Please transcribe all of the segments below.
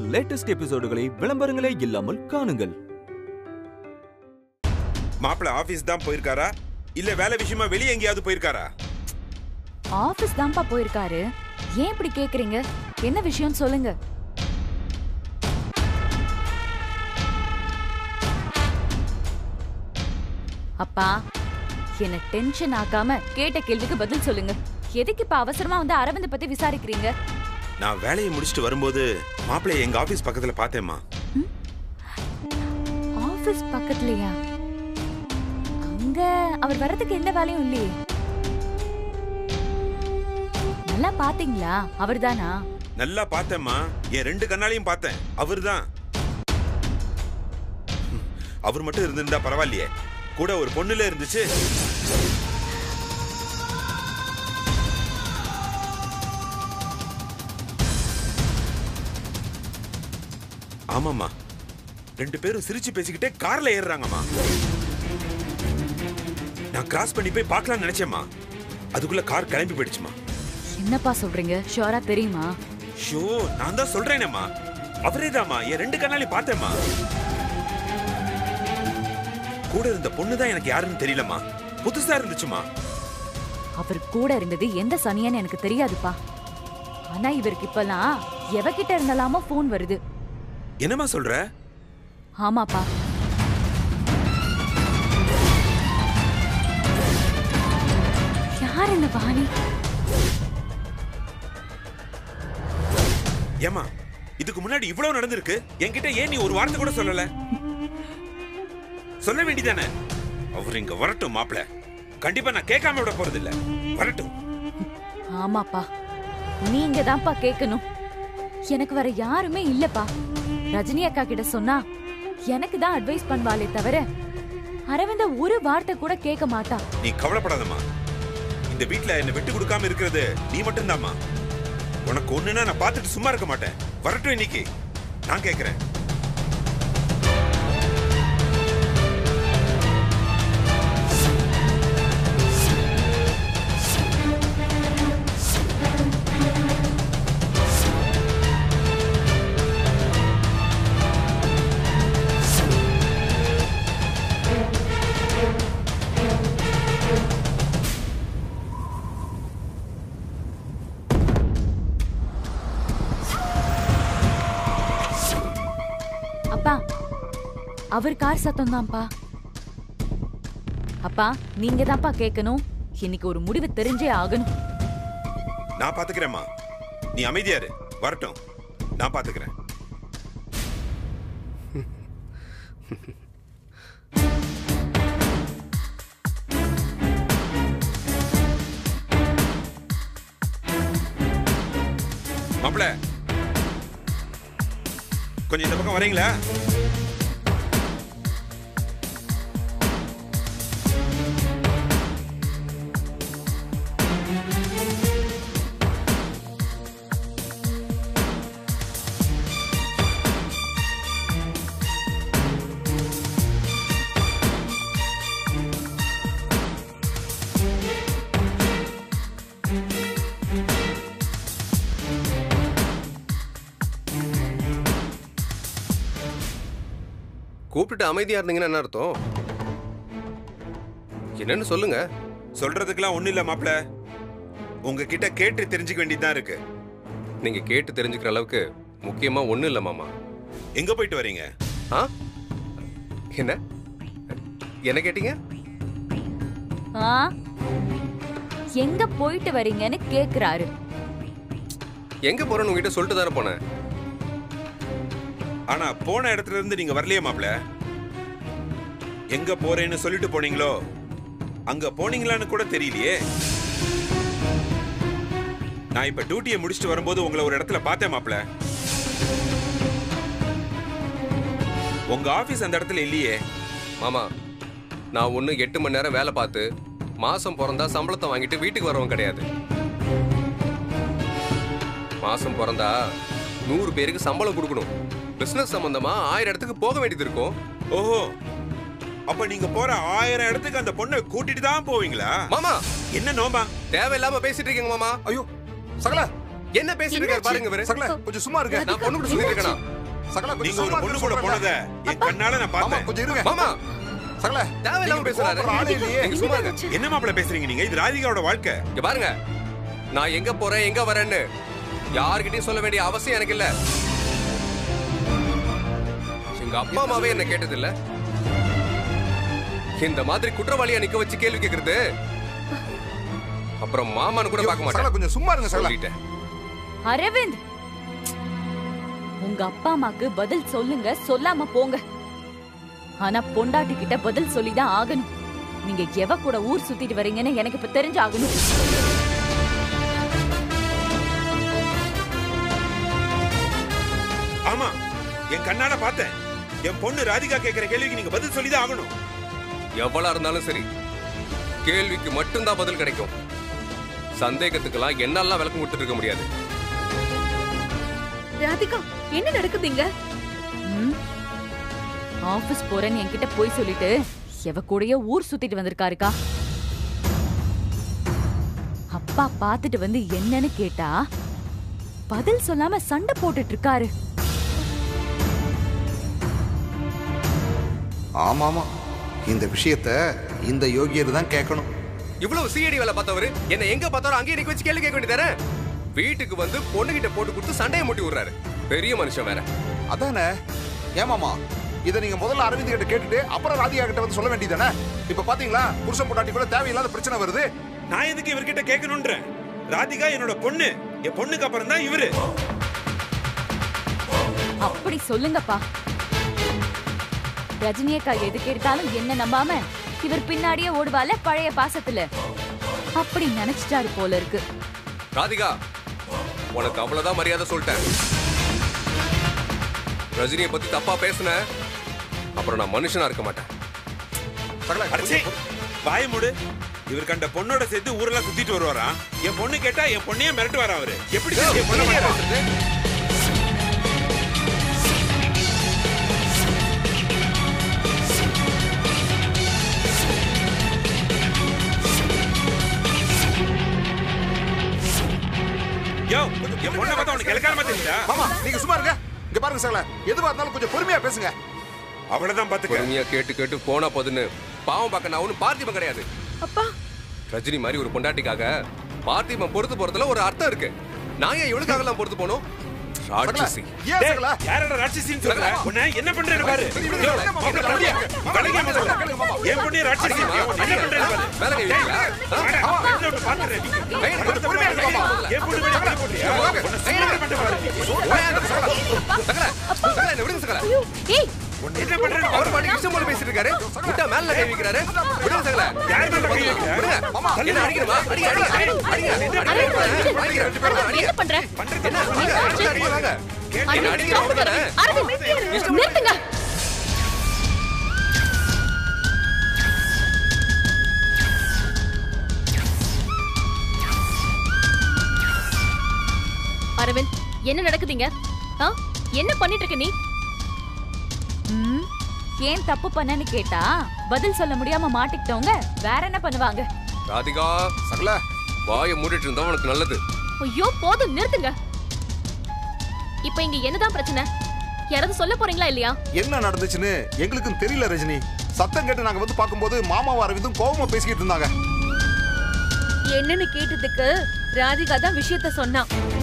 Latest எபிசோடுகளை விளம்பரங்களே இல்லாமல் காணுங்கள் மாப்பிள்ள ஆபீஸ் தான் போயிருக்காரா இல்ல வேலை விஷயமா வெளியே எங்கேயாவது போயிருக்காரா ஆபீஸ் தான்ப்பா போயிருக்காரு ஏன் இப்படி கேக்குறீங்க என்ன விஷயம் சொல்லுங்க அப்பா என்ன டென்ஷன் ஆக்காம கேட்ட கேள்விக்கு பதில் சொல்லுங்க எதுக்கு இப்ப அவசரமா வந்து அரவிந்த் பத்தி விசாரிக்கிறீங்க நான் வேலையை முடிச்சுட்டு வரும்போது மாப்பிள்ளைய எங்க ஆபீஸ் பக்கத்துல பார்த்தேம்மா ஆபீஸ் பக்கத்துலயா அங்க அவர் வர்றதுக்கு எந்த வேலையும் இல்லையே நல்லா பாத்தீங்களா அவர்தானா நல்லா பார்த்தேம்மா என் ரெண்டு கண்ணாலையும் பார்த்தேன் அவர்தான் அவர் மட்டும் இருந்திருந்தா பரவாயில்லையே கூட ஒரு பொண்ணுல இருந்துச்சு ஆமாம்மா ரெண்டு பேரும் சிரிச்சு பேசிக்கிட்டே கார்ல ஏறுறாங்கம்மா நான் கிராஸ் பண்ணி போய் பார்க்கலாம்னு நினைச்சேம்மா அதுக்குள்ள கார் கிளம்பி போயிடுச்சுமா என்னப்பா சொல்றீங்க ஷோரா தெரியுமா ஷோ நான் தான் சொல்றேனேம்மா அவரே என் ரெண்டு கண்ணாலையும் பார்த்தேம்மா கூட இருந்த பொண்ணு தான் எனக்கு யாருன்னு தெரியலம்மா புதுசா இருந்துச்சுமா அவர் கூட இருந்தது எந்த சனியன்னு எனக்கு தெரியாதுப்பா ஆனா இவருக்கு இப்பெல்லாம் எவகிட்ட இருந்தலாமோ போன் வருது என்னம்மா சொல்ற ஆமாப்பா யார் இந்த வாணி ஏமா இதுக்கு முன்னாடி இவ்வளவு நடந்திருக்கு என்கிட்ட ஏன் நீ ஒரு வார்த்தை கூட சொல்லல சொல்ல வேண்டியதானே அவர் இங்க வரட்டும் மாப்பிள கண்டிப்பா நான் கேட்காம விட போறது இல்ல வரட்டும் ஆமாப்பா நீங்க தான்ப்பா கேட்கணும் எனக்கு வேற யாருமே இல்லப்பா ரஜினி அக்கா கிட்ட சொன்னா எனக்கு தான் அட்வைஸ் பண்ணுவாளே தவிர அரவிந்த ஒரு வார்த்தை கூட கேட்க மாட்டா நீ கவலைப்படாதம்மா இந்த வீட்ல என்ன விட்டு கொடுக்காம இருக்கிறது நீ மட்டும்தாம்மா உனக்கு ஒண்ணுன்னா நான் பார்த்துட்டு சும்மா இருக்க மாட்டேன் வரட்டும் இன்னைக்கு நான் கேக்குறேன் அப்பா அவர் கார் சத்தம் தான்ப்பா அப்பா நீங்க தான்ப்பா கேட்கணும் இன்னைக்கு ஒரு முடிவு தெரிஞ்சே ஆகணும் நான் பாத்துக்கிறேம்மா நீ அமைதியா இரு வரட்டும் நான் பாத்துக்கிறேன் மாப்பிள கொஞ்சம் இந்த பக்கம் வரீங்களா கூப்பிட்டுட்டு அமைதியா இருந்தீங்கன்னா என்ன அர்த்தம் என்னன்னு சொல்லுங்க சொல்றதுக்கெல்லாம் ஒண்ணு இல்ல மாப்பிள உங்ககிட்ட கேட்டு தெரிஞ்சுக்க வேண்டியதுதான் இருக்கு நீங்க கேட்டு தெரிஞ்சுக்கிற அளவுக்கு முக்கியமா ஒண்ணும் இல்ல மாமா எங்க போயிட்டு வரீங்க ஆ என்ன என்ன கேட்டீங்க ஆ எங்க போயிட்டு வரீங்கன்னு கேக்குறாரு எங்க போறேன்னு உங்ககிட்ட சொல்லிட்டு தானே போனேன் ஆனா போன இடத்துல இருந்து நீங்க வரலையே மாப்ள எங்க போறேன்னு சொல்லிட்டு போனீங்களோ அங்க போனீங்களான்னு கூட தெரியலையே நான் இப்ப டியூட்டியை முடிச்சுட்டு வரும்போது உங்களை ஒரு இடத்துல பார்த்தேன் மாப்ள உங்க ஆபீஸ் அந்த இடத்துல இல்லையே மாமா நான் ஒண்ணு எட்டு மணி நேரம் வேலை பார்த்து மாசம் பிறந்தா சம்பளத்தை வாங்கிட்டு வீட்டுக்கு வரவன் கிடையாது மாசம் பிறந்தா நூறு பேருக்கு சம்பளம் கொடுக்கணும் பிசினஸ் சம்பந்தமா ஆயிரம் இடத்துக்கு போக வேண்டியது இருக்கும் ஓஹோ அப்ப நீங்க போற ஆயிரம் இடத்துக்கு அந்த பொண்ணை கூட்டிட்டு தான் போவீங்களா மாமா என்ன நோம்பா தேவையில்லாம பேசிட்டு இருக்கீங்க மாமா ஐயோ சகல என்ன பேசிட்டு இருக்காரு பாருங்க இவரு சகல கொஞ்சம் சும்மா இருக்க நான் பொண்ணு கூட சொல்லிட்டு இருக்கேனா சகல கொஞ்சம் நீங்க ஒரு சும்மா பொண்ணு இருங்க கூட சொல்றேன். போனத என் கண்ணால நான் மாமா பார்த்தேன் கொஞ்சம் இருங்க மாமா சகல தேவையில்லாம நீங்க பேசுறாரு கோபப்படுற ஆளே இல்லையே நீங்க சும்மா இருங்க என்ன மாப்பிள்ள பேசுறீங்க நீங்க இது ராதிகாவோட வாழ்க்கை இங்க பாருங்க நான் எங்க போறேன் எங்க வரேன்னு யார்கிட்டயும் சொல்ல வேண்டிய அவசியம் எனக்கு இல்ல எங்க அப்பா அம்மாவே என்ன கேட்டது இல்ல இந்த மாதிரி குற்றவாளியா நிக்க வச்சு கேள்வி கேக்குறது அப்புறம் மாமான்னு கூட பார்க்க சகல மாட்டேன் கொஞ்சம் சும்மா இருங்க சகல சொல்லிட்டேன் அரவிந்த் உங்க அப்பா அம்மாக்கு பதில் சொல்லுங்க சொல்லாம போங்க ஆனா பொண்டாட்டி கிட்ட பதில் சொல்லிதான் ஆகணும் நீங்க எவ கூட ஊர் சுத்திட்டு வரீங்கன்னு எனக்கு இப்ப தெரிஞ்சாகணும் ஆமா என் கண்ணால பார்த்தேன் என் பொண்ணு ராதிகா கேக்குற கேள்விக்கு நீங்க பதில் சொல்லிதான் ஆகணும் எவ்வளவு இருந்தாலும் சரி கேள்விக்கு மட்டும்தான் பதில் கிடைக்கும் சந்தேகத்துக்கெல்லாம் என்னெல்லாம் விளக்கம் கொடுத்துட்டு இருக்க முடியாது ராதிகா என்ன நடக்குதுங்க ம்? ஆபீஸ் போறேன்னு என்கிட்ட போய் சொல்லிட்டு எவ கூடயோ ஊர் சுத்திட்டு வந்திருக்காருக்கா அப்பா பார்த்துட்டு வந்து என்னன்னு கேட்டா பதில் சொல்லாம சண்டை போட்டுட்டு இருக்காரு ஆமா ஆமா இந்த விஷயத்த இந்த யோகியர் தான் கேட்கணும் இவ்வளவு சிஐடி வேலை பார்த்தவரு என்ன எங்க பார்த்தாலும் அங்கேயே நிக்க வச்சு கேள்வி கேட்க வேண்டியதானே வீட்டுக்கு வந்து பொண்ணுகிட்ட போட்டு கொடுத்து சண்டையை மூட்டி விடுறாரு பெரிய மனுஷன் வேற அதானே ஏமாமா இதை நீங்க முதல்ல அரவிந்த் கிட்ட கேட்டுட்டு அப்புறம் ராதிகா கிட்ட வந்து சொல்ல வேண்டியதானே இப்ப பாத்தீங்களா புருஷன் பொண்டாட்டிக்குள்ள தேவையில்லாத பிரச்சனை வருது நான் எதுக்கு இவர்கிட்ட கேட்கணும்ன்றேன் ராதிகா என்னோட பொண்ணு என் பொண்ணுக்கு அப்புறம் தான் இவரு அப்படி சொல்லுங்கப்பா ரஜினி அக்கா எது கேட்டாலும் என்ன நம்பாம இவர் பின்னாடியே ஓடுவால பழைய பாசத்துல அப்படி நினைச்சிட்டாரு போல இருக்கு ராதிகா உனக்கு அவ்வளவுதான் மரியாதை சொல்லிட்டேன் ரஜினியை பத்தி தப்பா பேசுன அப்புறம் நான் மனுஷனா இருக்க மாட்டேன் சகல அடச்சே வாய மூடு இவர் கண்ட பொண்ணோட சேர்த்து ஊரெல்லாம் சுத்திட்டு வருவாராம் என் பொண்ணு கேட்டா என் பொண்ணையே மிரட்டு வரா அவரு எப்படி சார் என் பொண்ணை மிரட்டுறது? யோ என் பொண்ணை பார்த்தா உனக்கு இலக்காரமா தெரியுதா மாமா நீங்க சும்மா இருங்க இங்க பாருங்க சகல எதுவா இருந்தாலும் கொஞ்சம் பொறுமையா பேசுங்க அவ்வளவுதான் பாத்துக்க பொறுமையா கேட்டு கேட்டு போனா போதுன்னு பாவம் பார்க்க நான் ஒன்னும் பார்த்திபன் கிடையாது அப்பா ரஜினி மாதிரி ஒரு பொண்டாட்டிக்காக பார்த்திபன் பொறுத்து போறதுல ஒரு அர்த்தம் இருக்கு நான் ஏன் இவளுக்காக எல்லாம் பொறுத்து போனோம் சகல ராட்சசி ஏன் டேய், சகல யாரோட ராட்சசின்னு சொல்ற உன்னை என்ன பண்றேன்னு பாரு யோ, என்ன பண்ணியா? வளைக்காம முதல்ல. என் பொண்ணு ராட்சசி என்ன பண்றேன்னு பாரு மேல கை வைக்கிறீங்களா? ஆ? வாடா, வெளில வந்து பாத்துறேன் நீ. கை எடுத்து பொறுமையா பொறுமையா இருக்க, இருக்க, என் பொண்ணு மேல கை போட்டியா? உன்னை சும்மா விட மாட்டேன் பாரு நீ. சகல சகல என்ன விடுங்க சகல ஐயோ ஏய் என்ன பண்றேன்னு அவர் பாரு. பாட்டுக்கு இஷ்டம் போல பேசிட்டு இருக்காரு விட்டா மேல கை வைக்கிறாரு விடுங்க சகல யார் மேல கை வைக்கிற? விடுங்க மாமா, என்ன அடிக்கணுமா அடிங்க அடிங்க அடிங்க அடிங்க அரவிந்த், அடிங்க ரெண்டு பேரும் அடிங்க என்ன பண்ற பண்றது என்ன என்ன? அடிங்க அடிங்க வாங்க என்ன அரவிந்த், அடிங்க stop அவ்வளவுதானே அரவிந்த், நிறுத்துங்க அரவிந்த் என்ன நடக்குதுங்க ஆ என்ன பண்ணிட்டு இருக்க நீ ம், ஏன் தப்பு பண்ணன்னு கேட்டா பதில் சொல்ல முடியாம மாட்டிக்கிட்டவங்க வேற என்ன பண்ணுவாங்க ராதிகா சகல வாயை மூடிட்டு இருந்தா உனக்கு நல்லது ஐயோ போதும் நிறுத்துங்க இப்போ இங்க என்னதான் பிரச்சனை யாராவது சொல்ல போறீங்களா இல்லையா என்ன நடந்துச்சுன்னு எங்களுக்கும் தெரியல ரஜினி சத்தம் கேட்டு நாங்க வந்து பார்க்கும்போது மாமாவும் அரவிந்தும் கோவமா பேசிக்கிட்டு இருந்தாங்க என்னன்னு கேட்டதுக்கு ராதிகா தான் விஷயத்த சொன்னா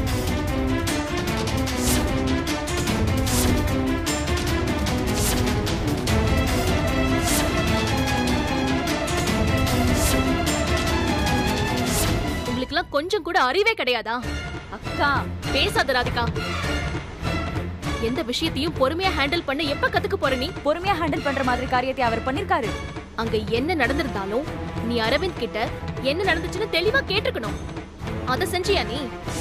உங்களுக்குலாம் கொஞ்சம் கூட அறிவே கிடையாதா அக்கா பேசாத ராதிகா எந்த விஷயத்தையும் பொறுமையா ஹேண்டில் பண்ண எப்ப கத்துக்க போற நீ பொறுமையா ஹேண்டில் பண்ற மாதிரி காரியத்தை அவர் பண்ணிருக்காரு அங்க என்ன நடந்திருந்தாலும் நீ அரவிந்த் கிட்ட என்ன நடந்துச்சுன்னு தெளிவா கேட்டிருக்கணும் அத செஞ்சியா நீ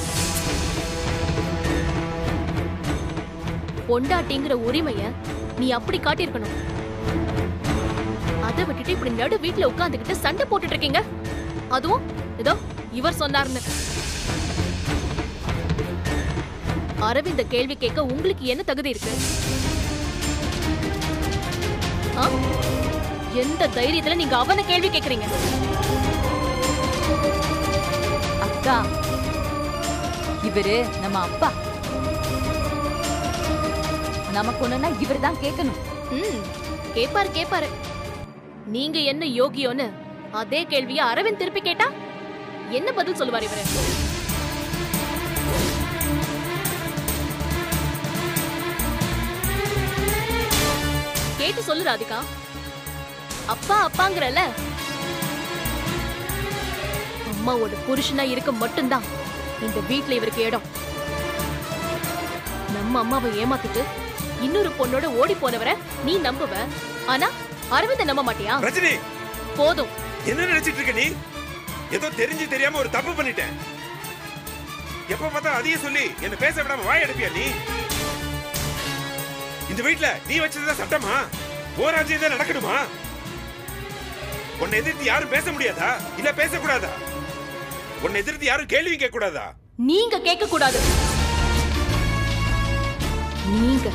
பொண்டாட்டிங்கிற உரிமைய நீ அப்படி காட்டியிருக்கணும் அதை விட்டுட்டு இப்படி நடு வீட்ல உட்கார்ந்துகிட்டு சண்டை போட்டுட்டு இருக்கீங்க அதுவும் ஏதோ இவர் சொன்னார்னு அரவிந்த கேள்வி கேட்க உங்களுக்கு என்ன தகுதி இருக்கு ஆ? எந்த தைரியத்துல நீங்க அவனை கேள்வி கேக்குறீங்க அக்கா இவரு நம்ம அப்பா நமக்கு ஒண்ணுன்னா இவர் தான் கேட்கணும் ம் கேப்பாரு கேப்பாரு நீங்க என்ன யோகியோன்னு அதே கேள்விய அரவிந்த் திருப்பி கேட்டா என்ன பதில் சொல்லுவார் இவரு கேட்டு சொல்லு ராதிகா அப்பா அப்பாங்கறல அம்மாவோட புருஷனா இருக்க மட்டும்தான் இந்த வீட்ல இவருக்கு இடம் நம்ம அம்மாவை ஏமாத்திட்டு இன்னொரு பொண்ணோட ஓடி போனவரை நீ நம்புவ ஆனா அரவிந்த நம்ப மாட்டியா ரஜினி போதும் என்ன நினைச்சிட்டு இருக்க நீ ஏதோ தெரிஞ்சு தெரியாம ஒரு தப்பு பண்ணிட்டேன் எப்ப பார்த்தா அதையே சொல்லி என்ன பேச விடாம வாய் எடுப்பியா நீ இந்த வீட்ல நீ வச்சதுதான் சட்டமா ஓ ராஜ்யம் தான் நடக்கணுமா உன்னை எதிர்த்து யாரும் பேச முடியாதா இல்ல பேசக்கூடாதா உன்னை எதிர்த்து யாரும் கேள்வி கேட்க கூடாதா நீங்க கேட்க கூடாது நீங்க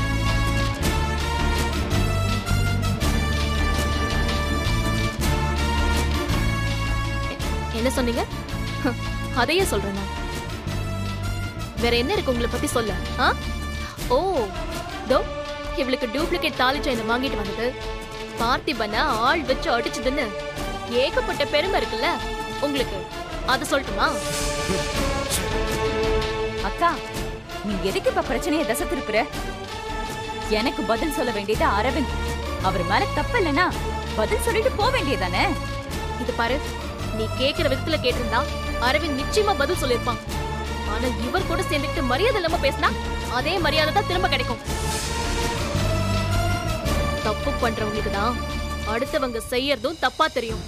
எ- என்ன சொன்னீங்க ஹ, அதையே சொல்றேன் நான் வேற என்ன இருக்கு உங்களை பத்தி சொல்ல ஆ? ஓ தோ இவளுக்கு டூப்ளிகேட் தாலி செயினை வாங்கிட்டு வந்தது பார்த்திபனை ஆள் வச்சு அடிச்சதுன்னு ஏகப்பட்ட பெருமை இருக்குல்ல உங்களுக்கு அது சொல்லட்டுமா அக்கா நீ எதுக்கு இப்ப பிரச்சனையை தசை திருப்புற எனக்கு பதில் சொல்ல வேண்டியது அரவிந்த் அவர் மேல தப்பு இல்லைன்னா பதில் சொல்லிட்டு போக வேண்டியதானே இது பாரு நீ கேக்குற விதத்துல கேட்டிருந்தா அரவிந்த் நிச்சயமா பதில் சொல்லிருப்பான் ஆனா இவர் கூட சேர்ந்துக்கிட்டு மரியாதை இல்லாம பேசினா அதே மரியாதை தான் திரும்ப கிடைக்கும் தப்பு பண்றவங்களுக்கு தான் அடுத்தவங்க செய்யறதும் தப்பா தெரியும்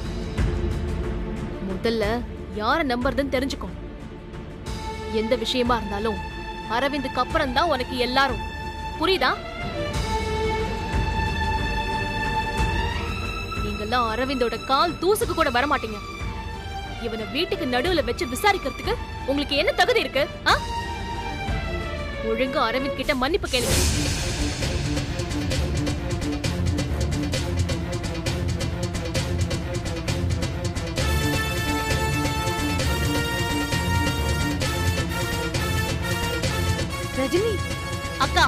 முதல்ல யார நம்புறதுன்னு தெரிஞ்சுக்கோ எந்த விஷயமா இருந்தாலும் அரவிந்துக்கு அப்புறம் தான் உனக்கு எல்லாரும் புரியுதா நீங்கெல்லாம் அரவிந்தோட கால் தூசுக்கு கூட வர மாட்டீங்க இவனை வீட்டுக்கு நடுவுல வச்சு விசாரிக்கிறதுக்கு உங்களுக்கு என்ன தகுதி இருக்கு ஆ? ஒழுங்கா அரவிந்த் கிட்ட மன்னிப்பு கேளுங்க ரஜினி அக்கா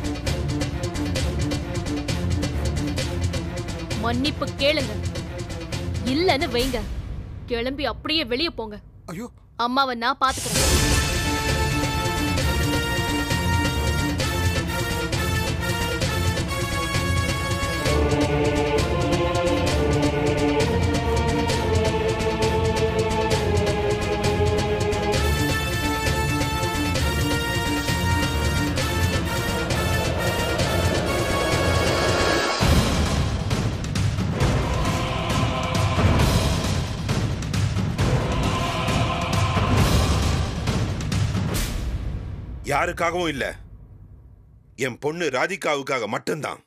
மன்னிப்பு கேளுங்க இல்லன்னு வைங்க கிளம்பி அப்படியே வெளியே போங்க ஐயோ அம்மாவை நான் பாத்துக்கிறேன் யாருக்காகவும் இல்ல என் பொண்ணு ராதிகாவுக்காக மட்டும்தான்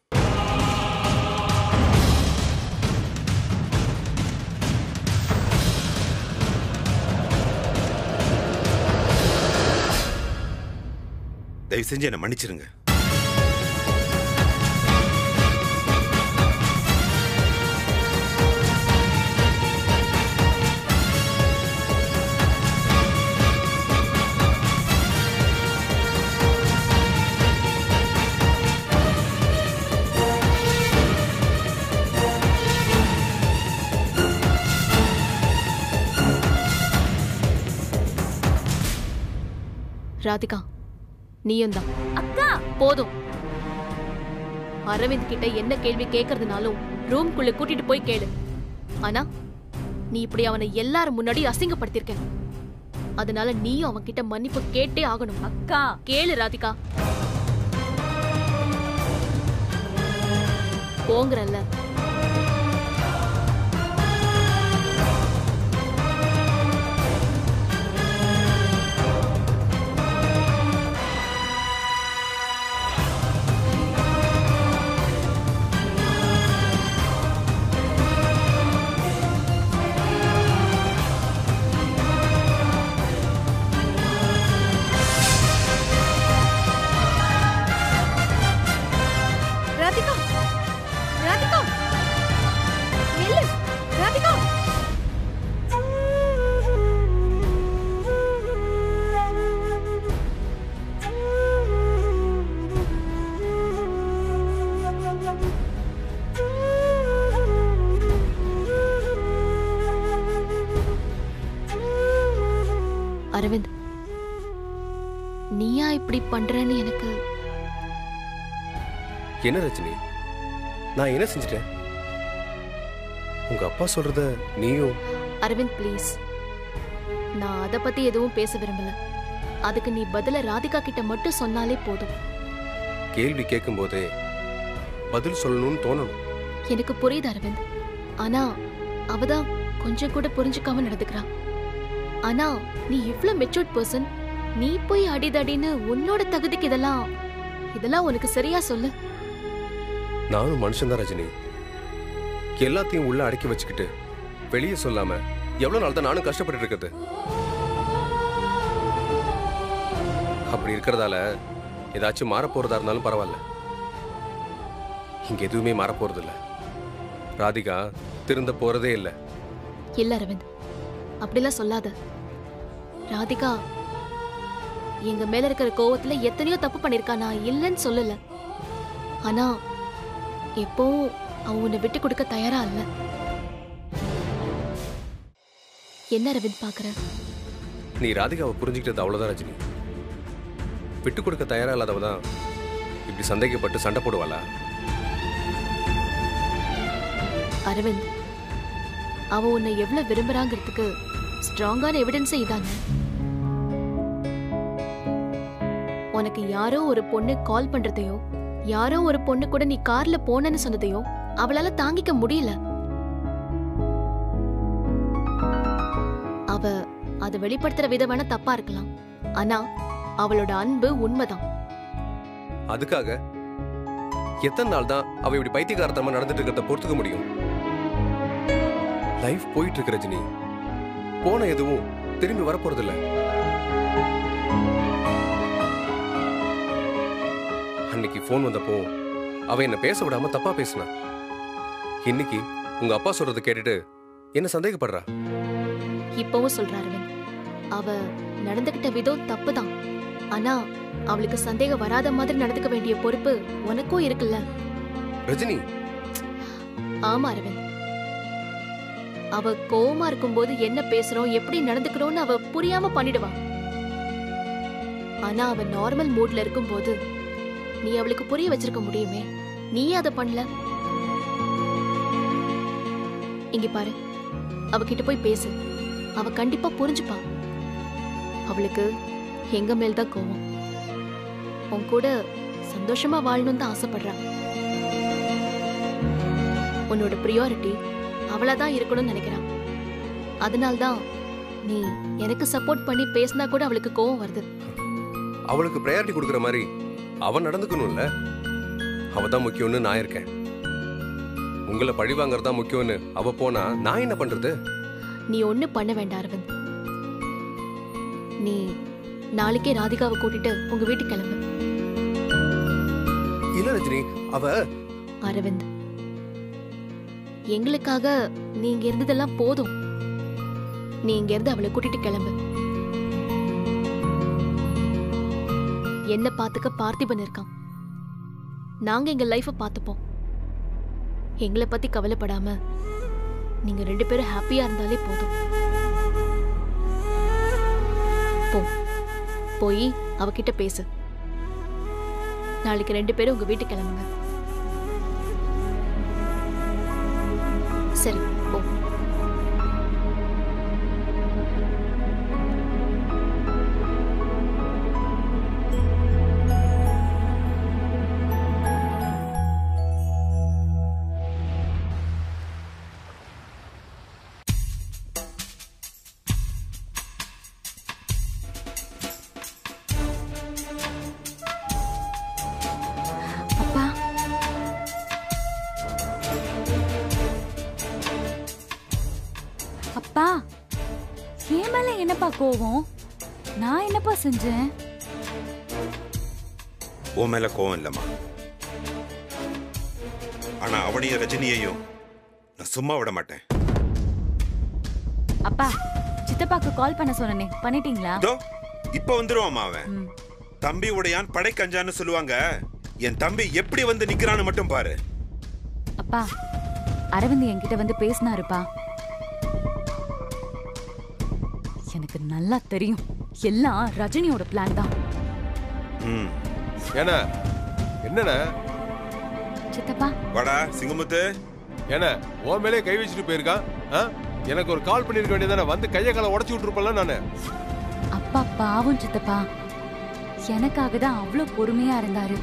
தயவு செஞ்சு என்னை மன்னிச்சிருங்க ராதிகா நீயும் தான் அக்கா போதும் அரவிந்த் கிட்ட என்ன கேள்வி கேக்குறதுனாலும் ரூம்குள்ள கூட்டிட்டு போய் கேளு ஆனா நீ இப்படி அவனை எல்லாரும் முன்னாடி அசிங்கப்படுத்திருக்க அதனால நீயும் அவன் கிட்ட மன்னிப்பு கேட்டே ஆகணும் அக்கா கேளு ராதிகா போங்கறல்ல ராதிகா ராதிகா இப்படி பண்றேன்னு எனக்கு என்ன ரஜினி நான் என்ன செஞ்சுட்டேன் உங்க அப்பா சொல்றத நீயும் அரவிந்த் ப்ளீஸ் நான் அத பத்தி எதுவும் பேச விரும்பல அதுக்கு நீ பதில ராதிகா கிட்ட மட்டும் சொன்னாலே போதும் கேள்வி கேட்கும் போதே பதில் சொல்லணும்னு தோணணும் எனக்கு புரியுது அரவிந்த் ஆனா அவதான் கொஞ்சம் கூட புரிஞ்சுக்காம நடந்துக்கிறா ஆனா நீ இவ்ளோ மெச்சூர்ட் பர்சன் நீ போய் அடிதடின்னு உன்னோட தகுதிக்கு இதெல்லாம் இதெல்லாம் உனக்கு சரியா சொல்லு நானும் மனுஷன்தான் ரஜினி எல்லாத்தையும் உள்ள அடக்கி வச்சுக்கிட்டு வெளியே சொல்லாம எவ்வளவு நாள் தான் நானும் கஷ்டப்பட்டு இருக்கிறது அப்படி இருக்கிறதால ஏதாச்சும் மாற போறதா இருந்தாலும் பரவாயில்ல இங்க எதுவுமே மாற போறது இல்ல ராதிகா திருந்த போறதே இல்ல இல்ல அரவிந்த் அப்படிலாம் சொல்லாத ராதிகா எங்க மேல இருக்கிற கோவத்துல எத்தனையோ தப்பு பண்ணிருக்கா நான் இல்லைன்னு சொல்லல ஆனா எப்பவும் அவ உன்னை விட்டு கொடுக்க தயாரா இல்ல என்ன அரவிந்த் பாக்குற நீ ராதிகாவை புரிஞ்சுக்கிட்டது அவ்வளவுதான் ரஜினி விட்டு கொடுக்க தயாரா இல்லாதவ தான் இப்படி சந்தேகப்பட்டு சண்டை போடுவாளா அரவிந்த் அவ உன்னை எவ்வளவு விரும்புறாங்கிறதுக்கு ஸ்ட்ராங்கான எவிடன்ஸே இதாங்க உனக்கு யாரோ ஒரு பொண்ணு கால் பண்றதையோ யாரோ ஒரு பொண்ணு கூட நீ கார்ல போனன்னு சொன்னதையோ அவளால தாங்கிக்க முடியல அவ அதை வெளிப்படுத்துற விதம் வேணா தப்பா இருக்கலாம் ஆனா அவளோட அன்பு உண்மைதான் அதுக்காக எத்தனை நாள் தான் அவ இப்படி பைத்தியகாரத்தனமா நடந்துட்டு இருக்கிறத பொறுத்துக்க முடியும் லைஃப் போயிட்டு இருக்கு ரஜினி போன எதுவும் திரும்பி வரப்போறது இல்ல அன்னைக்கு ஃபோன் வந்தப்போ அவ என்ன பேச விடாம தப்பா பேசினா இன்னைக்கு உங்க அப்பா சொல்றத கேட்டுட்டு என்ன சந்தேகப்படுறா இப்பவும் சொல்ற அரவிந்த் அவ நடந்துகிட்ட விதம் தப்புதான் ஆனா அவளுக்கு சந்தேகம் வராத மாதிரி நடந்துக்க வேண்டிய பொறுப்பு உனக்கும் இருக்குல்ல ரஜினி ஆமா அரவிந்த் அவ கோவமா இருக்கும்போது என்ன பேசுறோம் எப்படி நடந்துக்கிறோம்னு அவ புரியாம பண்ணிடுவா ஆனா அவ நார்மல் மூட்ல இருக்கும்போது நீ அவளுக்கு புரிய வச்சிருக்க முடியுமே நீ அத பண்ணல இங்க பாரு அவகிட்ட போய் பேசு அவ கண்டிப்பா புரிஞ்சுப்பா அவளுக்கு எங்க மேல் தான் கோவம் உன் கூட சந்தோஷமா வாழணும்னு தான் ஆசைப்படுறா உன்னோட ப்ரியாரிட்டி அவளா தான் இருக்கணும்னு நினைக்கிறான் அதனால்தான் நீ எனக்கு சப்போர்ட் பண்ணி பேசினா கூட அவளுக்கு கோவம் வருது அவளுக்கு ப்ரையாரிட்டி கொடுக்குற மாதிரி அவன் நடந்துக்கணும்ல அவ தான் முக்கியம்னு நான் இருக்கேன் உங்களை பழி வாங்குறது தான் முக்கியம்னு அவ போனா நான் என்ன பண்றது நீ ஒண்ணு பண்ண வேண்டாம் அரவிந்த் நீ நாளைக்கே ராதிகாவை கூட்டிட்டு உங்க வீட்டுக்கு கிளம்பு இல்ல ரஜினி அவ அரவிந்த் எங்களுக்காக நீ இங்க இருந்ததெல்லாம் போதும் நீ இங்க இருந்து அவளை கூட்டிட்டு கிளம்பு என்ன பாத்துக்க பார்த்திபன் இருக்கான் நாங்க எங்க லைஃப பாத்துப்போம் எங்களை பத்தி கவலைப்படாம நீங்க ரெண்டு பேரும் ஹாப்பியா இருந்தாலே போதும் போ போய் அவகிட்ட பேசு நாளைக்கு ரெண்டு பேரும் உங்க வீட்டுக்கு கிளம்புங்க சரி போ அப்பா அப்பா என் மேல என்னப்பா கோவம் நான் என்னப்பா செஞ்சேன் உன் மேல கோவம் இல்லம்மா ஆனா அவனையும் ரஜினியையும் நான் சும்மா விட மாட்டேன் அப்பா சித்தப்பாக்கு கால் பண்ண சொன்னனே பண்ணிட்டீங்களா இதோ இப்ப வந்துருவாமா அவன் ம். தம்பி உடையான் படை கஞ்சான்னு சொல்லுவாங்க என் தம்பி எப்படி வந்து நிக்கிறான்னு மட்டும் பாரு அப்பா அரவிந்த் என்கிட்ட வந்து பேசினாருப்பா எனக்கு நல்லா தெரியும் எல்லாம் ரஜினியோட பிளான் தான் ம் ஏண்ணா என்னண்ணா சித்தப்பா வாடா சிங்கமுத்து ஏண்ணா உன் மேலே கை வச்சுட்டு போயிருக்கான் ஆ எனக்கு ஒரு கால் பண்ணிருக்க வேண்டியதானே வந்து கையை காலை உடச்சி விட்டுருப்பல நானு அப்பா பாவம் சித்தப்பா எனக்காக தான் அவ்வளோ பொறுமையா இருந்தாரு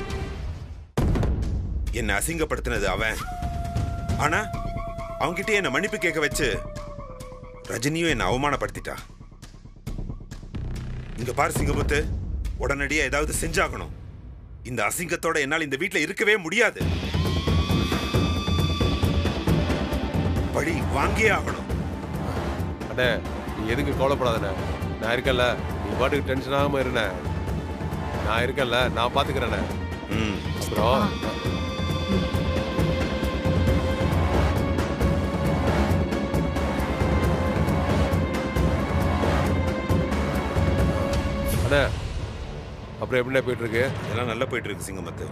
என்ன அசிங்கப்படுத்தினது அவன் ஆனா அவன்கிட்ட என்ன மன்னிப்பு கேட்க வச்சு ரஜினியும் என்ன அவமானப்படுத்திட்டா இங்க பாரு சிங்கமுத்து உடனடியா ஏதாவது செஞ்சாகணும் இந்த அசிங்கத்தோட என்னால் இந்த வீட்ல இருக்கவே முடியாது பழி வாங்கியே ஆகணும் அண்ணே நீ எதுக்கு கவலைப்படாதண்ணே நான் இருக்கேன்ல நீ பாட்டுக்கு டென்ஷன் ஆகாம இருண்ணே நான் இருக்கேன்ல நான் பாத்துக்கிறேண்ணே ம் அப்புறம் அண்ணே அப்புறம் எப்படிண்ணே போயிட்டு இருக்கு இதெல்லாம் நல்லா போயிட்டு இருக்கு சிங்கமுத்து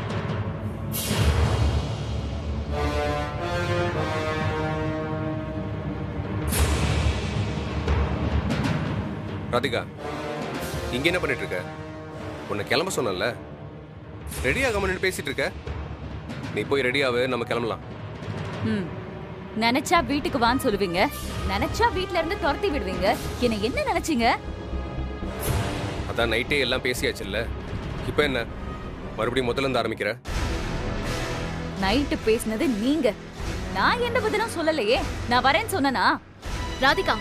ராதிகா இங்க என்ன பண்ணிட்டு இருக்க உன்னை கிளம்ப சொன்னேன்ல ரெடி ஆகாமன்னு பேசிட்டு இருக்க நீ போய் ரெடியாவு நம்ம கிளம்பலாம் ம் நினைச்சா வீட்டுக்கு வான்னு சொல்லுவீங்க நினைச்சா வீட்ல இருந்து துரத்தி விடுவீங்க என்ன என்ன நினைச்சீங்க அதான் நைட்டே எல்லாம் பேசியாச்சுல்ல இப்போ என்ன மறுபடியும் முதல்ல இருந்து ஆரம்பிக்கிற நைட்டு பேசினது நீங்க நான் எந்த பதிலும் சொல்லலையே நான் வரேன்னு சொன்னனா ராதிகா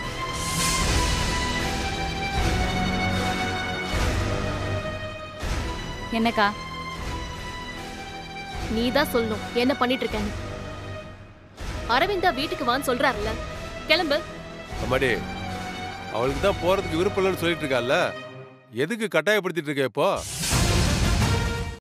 என்னக்கா நீ தான் சொல்லணும் என்ன பண்ணிட்டு இருக்கேன்னு அரவிந்தா வீட்டுக்கு வான்னு சொல்றாருல்ல கிளம்பு அம்மாடி அவளுக்கு தான் போறதுக்கு விருப்பம் இல்லைன்னு சொல்லிட்டு இருக்கால எதுக்கு கட்டாயப்படுத்திட்டு இருக்க இப்போ